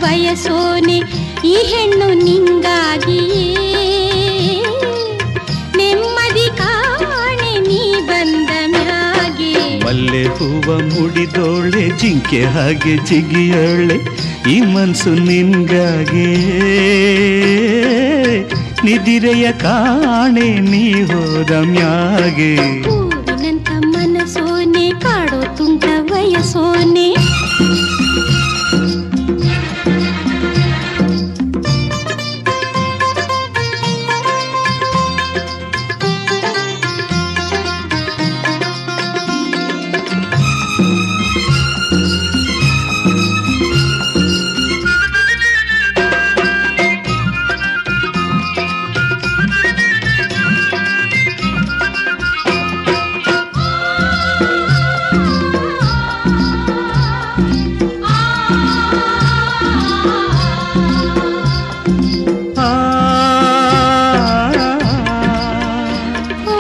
ಬಯಸೋನೆ ಈ ಹೆಣ್ಣು ನಿಂಗಾಗಿಯೇ ನೆಮ್ಮದಿ ಕಾಣೆ ನೀ ಬಂದ ಮ್ಯಾಗೆ ಮಲ್ಲೆ ಹೂವ ಮುಡಿದೋಳೆ ಜಿಂಕೆ ಹಾಗೆ ಜಿಗಿಯೋಳೆ ಈ ಮನ್ಸು ನಿನ್ಗಾಗೆ ನಿದಿರೆಯ ಕಾಣೆ ನೀ ಹೋದ ಮ್ಯಾಗೆ ಹೂವಿನಂತ ಮನಸೋನೆ ಕಾಡೋ ತುಂಟ ವಯಸ್ಸೋನೆ ಆ, ಓ,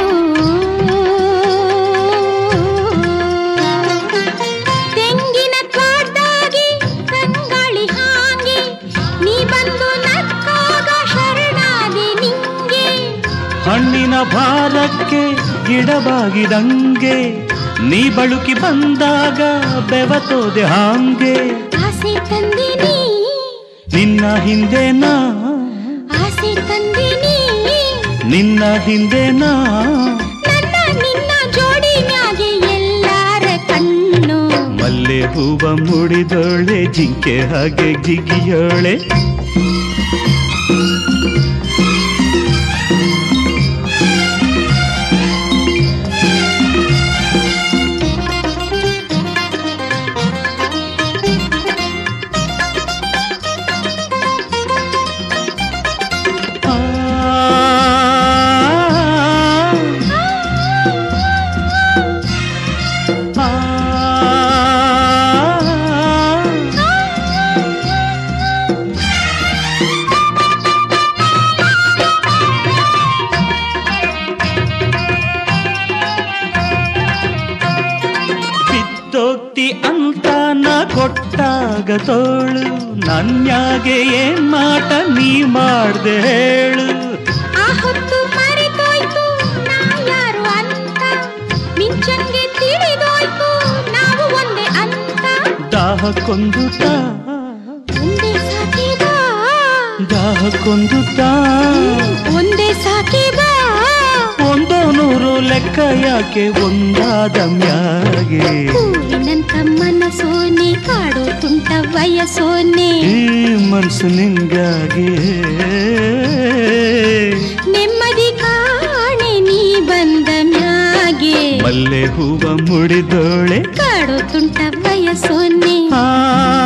ತೆಂಗಿನ ತ್ವಾಟ್ದಾಗಿ ತಂಗಾಳಿ ಹಾಂಗೆ ನೀ ಬಂದು ನಕ್ಕಾಗ ಶರಣಾದೆ ನಿಂಗೆ ಹಣ್ಣಿನ ಭಾರಕ್ಕೆ ಗಿಡವಾಗಿದಂಗೆ ನೀ ಬಳುಕಿ ಬಂದಾಗ ಬೆವತೋದೆ ಹಾಂಗೆ ಆಸೆ ತಂದೆ ನೀ ನಿನ್ನ ಹಿಂದೆ ನಾ ಆಸೆ ತಂದೆ ನೀ ನಿನ್ನ ಹಿಂದೆ ನಾ ನನ್ನ ನಿನ್ನ ಜೋಡಿ ಮ್ಯಾಗೆ ಎಲ್ಲಾರ ಕಣ್ಣು ಮಲ್ಲೆ ಹೂವ ಮುಡಿದೋಳೆ ಜಿಂಕೆ ಹಾಗೆ ಜಿಗಿಯೋಳೆ ಆ, ಆ, ಬಿದ್ದೋಗ್ತಿ ಅಂತ ನಾ ಕೊಟ್ಟಾಗ ತೋಳು ನನ್ಯಾಗೆ ಏನ್ ಮಾಟ ನೀ ಮಾಡ್ದೆ ಹೇಳು ಆ ಹೊತ್ತು ಮರೆತೋಯ್ತು ನಾ ಯಾರು ಅಂತ ಮಿಂಚಂಗೆ ತಿಳಿದೋಯ್ತು ನಾವು ಒಂದೇ ಅಂತ ದಾಹಕ್ಕೊಂದು ತಾ ಒಂದೇ ಸಾಕೆ ಬಾ ದಾಹಕ್ಕೊಂದು ತಾ ಒಂದೇ ಸಾಕೆ ಬಾ ಒಂದೋ ನೂರು ಲೆಕ್ಕ ಯಾಕೆ ಒಂದಾದ ಮ್ಯಾಗೆ ಹೂವಿನಂತ ಮನಸೋನೆ ಕಾಡೋ ತುಂಟ ವಯಸ್ಸೋನೆ ಈ ಮನ್ಸು ನಿನ್ಗಾಗಿ ನೆಮ್ಮದಿ ಕಾಣೆ ನೀ ಬಂದ ಮ್ಯಾಗೆ ಮಲ್ಲೆ ಹೂವ ಮುಡಿದೋಳೆ ಕಾಡೋ ತುಂಟ ವಯಸ್ಸೋನೆ ಆ